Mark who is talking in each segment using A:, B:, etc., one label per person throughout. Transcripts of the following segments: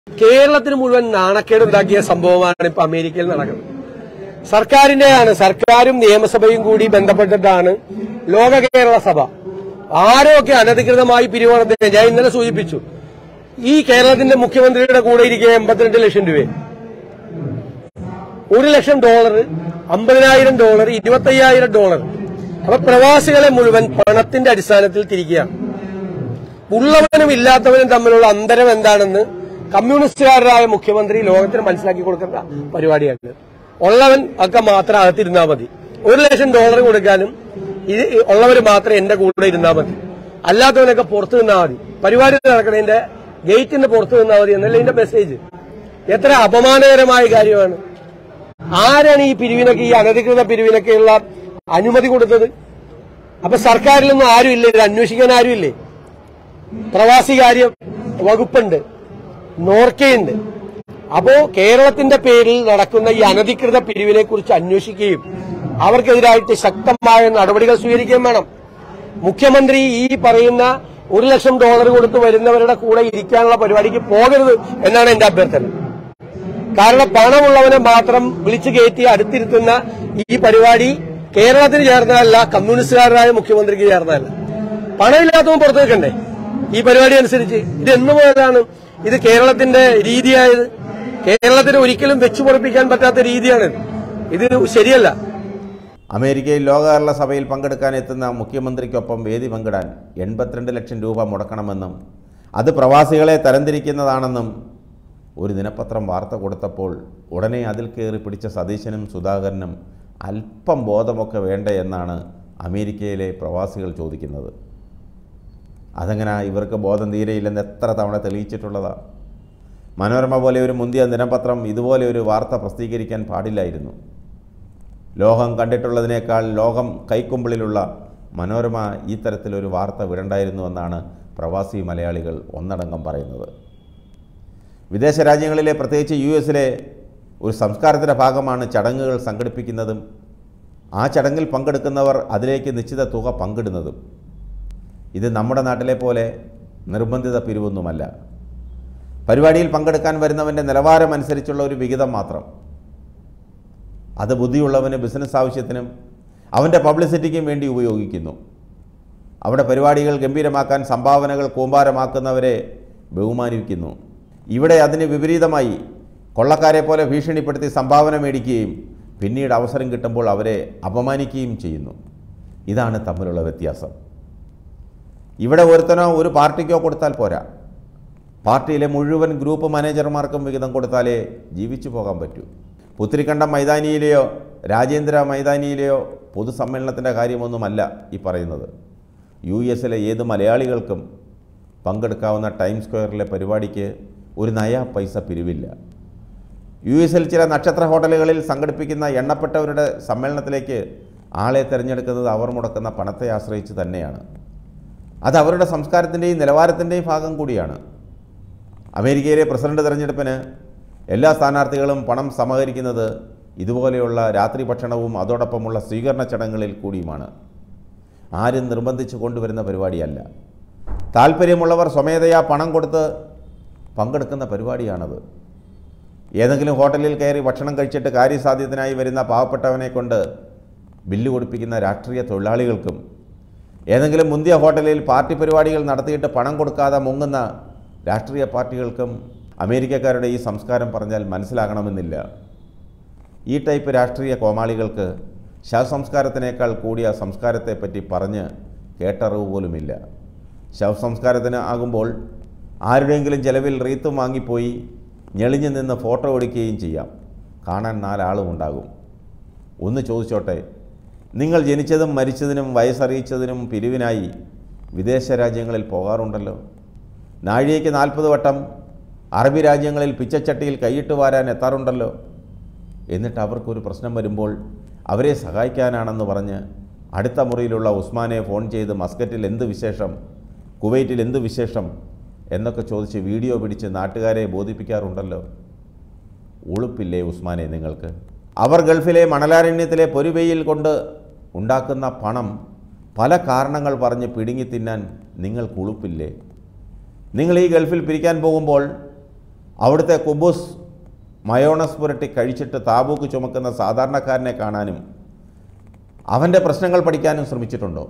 A: കേരളത്തിന് മുഴുവൻ നാണക്കേട് ഉണ്ടാക്കിയ സംഭവമാണ് ഇപ്പൊ അമേരിക്കയിൽ നടക്കുന്നത് സർക്കാരിന്റെയാണ് സർക്കാരും നിയമസഭയും കൂടി ബന്ധപ്പെട്ടിട്ടാണ് ലോക കേരള സഭ ആരൊക്കെ അനധികൃതമായി പിരിവണത്തിന് ഞാൻ ഇന്നലെ സൂചിപ്പിച്ചു ഈ കേരളത്തിന്റെ മുഖ്യമന്ത്രിയുടെ കൂടെ ഇരിക്കുക എൺപത്തിരണ്ട് ലക്ഷം രൂപ ഒരു ലക്ഷം ഡോളർ അമ്പതിനായിരം ഡോളർ ഇരുപത്തയ്യായിരം ഡോളർ അപ്പൊ പ്രവാസികളെ മുഴുവൻ പണത്തിന്റെ അടിസ്ഥാനത്തിൽ തിരിക്കുകയാണ് ഉള്ളവനും ഇല്ലാത്തവനും തമ്മിലുള്ള അന്തരം എന്താണെന്ന് കമ്മ്യൂണിസ്റ്റുകാരായ മുഖ്യമന്ത്രി ലോകത്തിന് മനസ്സിലാക്കി കൊടുക്കേണ്ട പരിപാടിയാണ് ഉള്ളവൻ ഒക്കെ മാത്രം അകത്തിരുന്നാൽ മതി ഒരു ലക്ഷം ഡോളർ കൊടുക്കാനും ഇത് ഉള്ളവർ മാത്രം എന്റെ കൂടെ ഇരുന്നാൽ മതി അല്ലാത്തവനൊക്കെ പുറത്തു നിന്നാൽ മതി പരിപാടി നടക്കണതിന്റെ ഗേറ്റിന്റെ പുറത്തു നിന്നാൽ മതി എന്നല്ല ഇതിന്റെ മെസ്സേജ് എത്ര അപമാനകരമായ കാര്യമാണ് ആരാണ് ഈ പിരിവിനൊക്കെ ഈ അനധികൃത പിരിവിനൊക്കെയുള്ള അനുമതി കൊടുത്തത് അപ്പൊ സർക്കാരിലൊന്നും ആരുമില്ലേ ഇത് അന്വേഷിക്കാൻ ആരുമില്ലേ പ്രവാസികാര്യ വകുപ്പുണ്ട് നോർക്കയുണ്ട് അപ്പോ കേരളത്തിന്റെ പേരിൽ നടക്കുന്ന ഈ അനധികൃത പിരിവിനെ കുറിച്ച് അന്വേഷിക്കുകയും അവർക്കെതിരായിട്ട് ശക്തമായ നടപടികൾ സ്വീകരിക്കുകയും വേണം മുഖ്യമന്ത്രി ഈ പറയുന്ന ഒരു ലക്ഷം ഡോളർ കൊടുത്ത് വരുന്നവരുടെ കൂടെ ഇരിക്കാനുള്ള പരിപാടിക്ക് പോകരുത് എന്നാണ് എന്റെ അഭ്യർത്ഥന കാരണം പണമുള്ളവനെ മാത്രം വിളിച്ചു കയറ്റി അടുത്തിരുത്തുന്ന ഈ പരിപാടി കേരളത്തിന് ചേർന്നതല്ല കമ്മ്യൂണിസ്റ്റുകാരനായ മുഖ്യമന്ത്രിക്ക് ചേർന്നതല്ല പണമില്ലാത്തവൻ പുറത്തു നിൽക്കണ്ടേ ഈ പരിപാടി അനുസരിച്ച് ഇത് എന്ന് മുതലാണ് ഇത് കേരളത്തിന്റെ രീതിയായത് കേരളത്തിന് ഒരിക്കലും വെച്ചു പൊറപ്പിക്കാൻ പറ്റാത്ത രീതിയാണിത് ഇത് ശരിയല്ല
B: അമേരിക്കയിൽ ലോക കേരള സഭയിൽ പങ്കെടുക്കാൻ എത്തുന്ന മുഖ്യമന്ത്രിക്കൊപ്പം വേദി പങ്കിടാൻ എൺപത്തിരണ്ട് ലക്ഷം രൂപ മുടക്കണമെന്നും അത് പ്രവാസികളെ തരംതിരിക്കുന്നതാണെന്നും ഒരു ദിനപത്രം വാർത്ത കൊടുത്തപ്പോൾ ഉടനെ അതിൽ കയറി പിടിച്ച സതീശനും സുധാകരനും അല്പം ബോധമൊക്കെ വേണ്ടേ എന്നാണ് അമേരിക്കയിലെ പ്രവാസികൾ ചോദിക്കുന്നത് അതെങ്ങനെ ഇവർക്ക് ബോധം തീരെയില്ലെന്ന് എത്ര തവണ തെളിയിച്ചിട്ടുള്ളതാണ് മനോരമ പോലെ ഒരു മുന്തിയ ദിനപത്രം ഇതുപോലെ ഒരു വാർത്ത പ്രസിദ്ധീകരിക്കാൻ പാടില്ലായിരുന്നു ലോകം കണ്ടിട്ടുള്ളതിനേക്കാൾ ലോകം കൈക്കുമ്പിളിലുള്ള മനോരമ ഈ തരത്തിലൊരു വാർത്ത വിടണ്ടായിരുന്നുവെന്നാണ് പ്രവാസി മലയാളികൾ ഒന്നടങ്കം പറയുന്നത് വിദേശ രാജ്യങ്ങളിലെ പ്രത്യേകിച്ച് യു എസിലെ ഒരു സംസ്കാരത്തിൻ്റെ ഭാഗമാണ് ചടങ്ങുകൾ സംഘടിപ്പിക്കുന്നതും ആ ചടങ്ങിൽ പങ്കെടുക്കുന്നവർ അതിലേക്ക് നിശ്ചിത തുക പങ്കിടുന്നതും ഇത് നമ്മുടെ നാട്ടിലെ പോലെ നിർബന്ധിത പിരിവൊന്നുമല്ല പരിപാടിയിൽ പങ്കെടുക്കാൻ വരുന്നവൻ്റെ നിലവാരമനുസരിച്ചുള്ള ഒരു വിഹിതം മാത്രം അത് ബുദ്ധിയുള്ളവന് ബിസിനസ് ആവശ്യത്തിനും അവൻ്റെ പബ്ലിസിറ്റിക്കും വേണ്ടി ഉപയോഗിക്കുന്നു അവിടെ പരിപാടികൾ ഗംഭീരമാക്കാൻ സംഭാവനകൾ കൂമ്പാരമാക്കുന്നവരെ ബഹുമാനിക്കുന്നു ഇവിടെ അതിന് വിപരീതമായി കൊള്ളക്കാരെ പോലെ ഭീഷണിപ്പെടുത്തി സംഭാവന മേടിക്കുകയും പിന്നീട് അവസരം കിട്ടുമ്പോൾ അവരെ അപമാനിക്കുകയും ചെയ്യുന്നു ഇതാണ് തമ്മിലുള്ള വ്യത്യാസം ഇവിടെ ഒരുത്തനോ ഒരു പാർട്ടിക്കോ കൊടുത്താൽ പോരാ പാർട്ടിയിലെ മുഴുവൻ ഗ്രൂപ്പ് മാനേജർമാർക്കും വിഹിതം കൊടുത്താലേ ജീവിച്ചു പോകാൻ പറ്റൂ പുത്തിരിക്കണ്ടം മൈതാനിയിലെയോ രാജേന്ദ്ര മൈതാനിയിലെയോ പൊതുസമ്മേളനത്തിൻ്റെ കാര്യമൊന്നുമല്ല ഈ പറയുന്നത് യു എസിലെ ഏത് മലയാളികൾക്കും പങ്കെടുക്കാവുന്ന ടൈം സ്ക്വയറിലെ പരിപാടിക്ക് ഒരു നയ പൈസ പിരിവില്ല യു എസിൽ ചില നക്ഷത്ര ഹോട്ടലുകളിൽ സംഘടിപ്പിക്കുന്ന എണ്ണപ്പെട്ടവരുടെ സമ്മേളനത്തിലേക്ക് ആളെ തിരഞ്ഞെടുക്കുന്നത് അവർ മുടക്കുന്ന പണത്തെ ആശ്രയിച്ച് തന്നെയാണ് അത് അവരുടെ സംസ്കാരത്തിൻ്റെയും നിലവാരത്തിൻ്റെയും ഭാഗം കൂടിയാണ് അമേരിക്കയിലെ പ്രസിഡന്റ് തെരഞ്ഞെടുപ്പിന് എല്ലാ സ്ഥാനാർത്ഥികളും പണം സമാഹരിക്കുന്നത് ഇതുപോലെയുള്ള രാത്രി ഭക്ഷണവും അതോടൊപ്പമുള്ള സ്വീകരണ ചടങ്ങുകളിൽ കൂടിയുമാണ് ആരും നിർബന്ധിച്ചു കൊണ്ടുവരുന്ന പരിപാടിയല്ല താല്പര്യമുള്ളവർ സ്വമേധയാ പണം കൊടുത്ത് പങ്കെടുക്കുന്ന പരിപാടിയാണത് ഏതെങ്കിലും ഹോട്ടലിൽ കയറി ഭക്ഷണം കഴിച്ചിട്ട് കാര്യസാധ്യത്തിനായി വരുന്ന പാവപ്പെട്ടവനെ കൊണ്ട് ബില്ല് കൊടുപ്പിക്കുന്ന രാഷ്ട്രീയ തൊഴിലാളികൾക്കും ഏതെങ്കിലും മുന്തിയ ഹോട്ടലിൽ പാർട്ടി പരിപാടികൾ നടത്തിയിട്ട് പണം കൊടുക്കാതെ മുങ്ങുന്ന രാഷ്ട്രീയ പാർട്ടികൾക്കും അമേരിക്കക്കാരുടെ ഈ സംസ്കാരം പറഞ്ഞാൽ മനസ്സിലാകണമെന്നില്ല ഈ ടൈപ്പ് രാഷ്ട്രീയ കോമാളികൾക്ക് ശവസംസ്കാരത്തിനേക്കാൾ കൂടിയ സംസ്കാരത്തെപ്പറ്റി പറഞ്ഞ് കേട്ടറിവ് പോലുമില്ല ശവസംസ്കാരത്തിന് ആകുമ്പോൾ ആരുടെയെങ്കിലും ചെലവിൽ റീത്തും വാങ്ങിപ്പോയി ഞെളിഞ്ഞു നിന്ന് ഫോട്ടോ എടുക്കുകയും ചെയ്യാം കാണാൻ നാലാളും ഉണ്ടാകും ഒന്ന് ചോദിച്ചോട്ടെ നിങ്ങൾ ജനിച്ചതും മരിച്ചതിനും വയസ്സറിയിച്ചതിനും പിരിവിനായി വിദേശ രാജ്യങ്ങളിൽ പോകാറുണ്ടല്ലോ നാഴികയ്ക്ക് നാൽപ്പത് വട്ടം അറബി രാജ്യങ്ങളിൽ പിച്ചച്ചട്ടിയിൽ കൈയിട്ട് വാരാൻ എത്താറുണ്ടല്ലോ എന്നിട്ട് അവർക്കൊരു പ്രശ്നം വരുമ്പോൾ അവരെ സഹായിക്കാനാണെന്ന് പറഞ്ഞ് അടുത്ത മുറിയിലുള്ള ഉസ്മാനെ ഫോൺ ചെയ്ത് മസ്കറ്റിൽ എന്ത് വിശേഷം കുവൈറ്റിൽ എന്ത് വിശേഷം എന്നൊക്കെ ചോദിച്ച് വീഡിയോ പിടിച്ച് നാട്ടുകാരെ ബോധിപ്പിക്കാറുണ്ടല്ലോ ഉളുപ്പില്ലേ ഉസ്മാനെ നിങ്ങൾക്ക് അവർ ഗൾഫിലെ മണലാരണ്യത്തിലെ പൊരുവെയിൽ കൊണ്ട് ഉണ്ടാക്കുന്ന പണം പല കാരണങ്ങൾ പറഞ്ഞ് പിടുങ്ങി തിന്നാൻ നിങ്ങൾക്ക് ഉളുപ്പില്ലേ നിങ്ങൾ ഈ ഗൾഫിൽ പിരിക്കാൻ പോകുമ്പോൾ അവിടുത്തെ കുബൂസ് മയോണസ് പുരട്ടി കഴിച്ചിട്ട് താബൂക്ക് ചുമക്കുന്ന സാധാരണക്കാരനെ കാണാനും അവൻ്റെ പ്രശ്നങ്ങൾ പഠിക്കാനും ശ്രമിച്ചിട്ടുണ്ടോ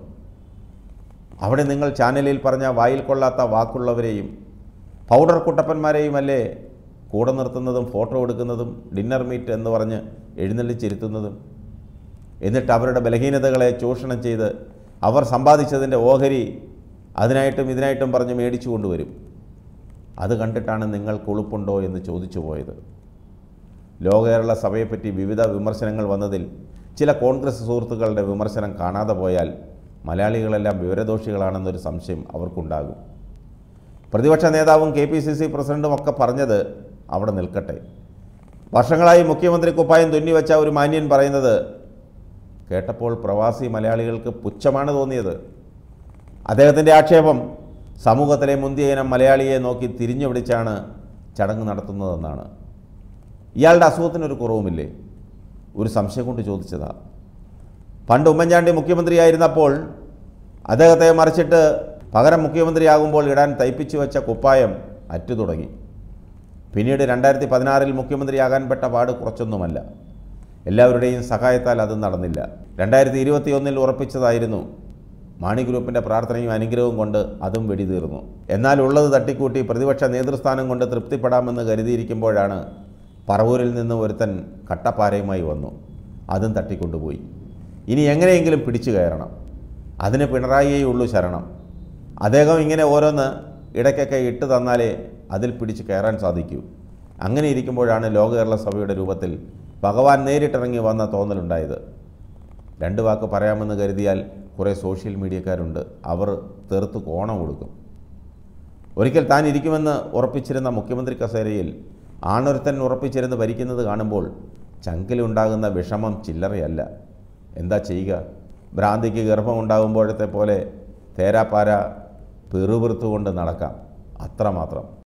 B: അവിടെ നിങ്ങൾ ചാനലിൽ പറഞ്ഞ വായിൽ കൊള്ളാത്ത വാക്കുള്ളവരെയും പൗഡർ കുട്ടപ്പന്മാരെയുമല്ലേ കൂടെ നിർത്തുന്നതും ഫോട്ടോ എടുക്കുന്നതും ഡിന്നർ മീറ്റ് എന്ന് പറഞ്ഞ് എഴുന്നള്ളിച്ചിരുത്തുന്നതും എന്നിട്ട് അവരുടെ ബലഹീനതകളെ ചൂഷണം ചെയ്ത് അവർ സമ്പാദിച്ചതിൻ്റെ ഓഹരി അതിനായിട്ടും ഇതിനായിട്ടും പറഞ്ഞ് മേടിച്ചു കൊണ്ടുവരും അത് കണ്ടിട്ടാണ് നിങ്ങൾ കൊളുപ്പുണ്ടോ എന്ന് ചോദിച്ചു പോയത് ലോകകേരള സഭയെപ്പറ്റി വിവിധ വിമർശനങ്ങൾ വന്നതിൽ ചില കോൺഗ്രസ് സുഹൃത്തുക്കളുടെ വിമർശനം കാണാതെ പോയാൽ മലയാളികളെല്ലാം വിവരദോഷികളാണെന്നൊരു സംശയം അവർക്കുണ്ടാകും പ്രതിപക്ഷ നേതാവും കെ പി സി സി പ്രസിഡൻറ്റും ഒക്കെ പറഞ്ഞത് അവിടെ നിൽക്കട്ടെ വർഷങ്ങളായി മുഖ്യമന്ത്രി കുപ്പായം തുന്നിവെച്ച ഒരു മാന്യൻ പറയുന്നത് കേട്ടപ്പോൾ പ്രവാസി മലയാളികൾക്ക് പുച്ഛമാണ് തോന്നിയത് അദ്ദേഹത്തിൻ്റെ ആക്ഷേപം സമൂഹത്തിലെ മുന്തിയ ഇനം മലയാളിയെ നോക്കി തിരിഞ്ഞു പിടിച്ചാണ് ചടങ്ങ് നടത്തുന്നതെന്നാണ് ഇയാളുടെ അസുഖത്തിനൊരു കുറവുമില്ലേ ഒരു സംശയം കൊണ്ട് ചോദിച്ചതാ പണ്ട് ഉമ്മൻചാണ്ടി മുഖ്യമന്ത്രിയായിരുന്നപ്പോൾ അദ്ദേഹത്തെ മറിച്ചിട്ട് പകരം മുഖ്യമന്ത്രിയാകുമ്പോൾ ഇടാൻ തയ്പ്പിച്ചു വെച്ച കുപ്പായം അറ്റു തുടങ്ങി പിന്നീട് രണ്ടായിരത്തി പതിനാറിൽ മുഖ്യമന്ത്രിയാകാൻ പെട്ട പാട് കുറച്ചൊന്നുമല്ല എല്ലാവരുടെയും സഹായത്താൽ അത് നടന്നില്ല രണ്ടായിരത്തി ഇരുപത്തിയൊന്നിൽ ഉറപ്പിച്ചതായിരുന്നു മാണി ഗ്രൂപ്പിൻ്റെ പ്രാർത്ഥനയും അനുഗ്രഹവും കൊണ്ട് അതും വെടിതീർന്നു എന്നാൽ ഉള്ളത് തട്ടിക്കൂട്ടി പ്രതിപക്ഷ നേതൃസ്ഥാനം കൊണ്ട് തൃപ്തിപ്പെടാമെന്ന് കരുതിയിരിക്കുമ്പോഴാണ് പറവൂരിൽ നിന്ന് ഒരുത്തൻ കട്ടപ്പാരയുമായി വന്നു അതും തട്ടിക്കൊണ്ടുപോയി ഇനി എങ്ങനെയെങ്കിലും പിടിച്ചു കയറണം അതിന് പിണറായിയേ ഉള്ളൂ ശരണം അദ്ദേഹം ഇങ്ങനെ ഓരോന്ന് ഇടയ്ക്കൊക്കെ ഇട്ട് തന്നാലേ അതിൽ പിടിച്ച് കയറാൻ സാധിക്കൂ അങ്ങനെ ഇരിക്കുമ്പോഴാണ് ലോക കേരള സഭയുടെ രൂപത്തിൽ ഭഗവാൻ നേരിട്ടിറങ്ങി വന്ന തോന്നലുണ്ടായത് രണ്ട് വാക്ക് പറയാമെന്ന് കരുതിയാൽ കുറേ സോഷ്യൽ മീഡിയക്കാരുണ്ട് അവർ തെറുത്ത് കോണം കൊടുക്കും ഒരിക്കൽ താൻ ഇരിക്കുമെന്ന് ഉറപ്പിച്ചിരുന്ന മുഖ്യമന്ത്രി കസേരയിൽ ആണൊരുത്തൻ ഉറപ്പിച്ചിരുന്ന് ഭരിക്കുന്നത് കാണുമ്പോൾ ചങ്കിലുണ്ടാകുന്ന വിഷമം ചില്ലറയല്ല എന്താ ചെയ്യുക ഭ്രാന്തിക്ക് ഗർഭമുണ്ടാകുമ്പോഴത്തെ പോലെ തേരാപ്പാര പെറുപിറുത്തുകൊണ്ട് നടക്കാം അത്രമാത്രം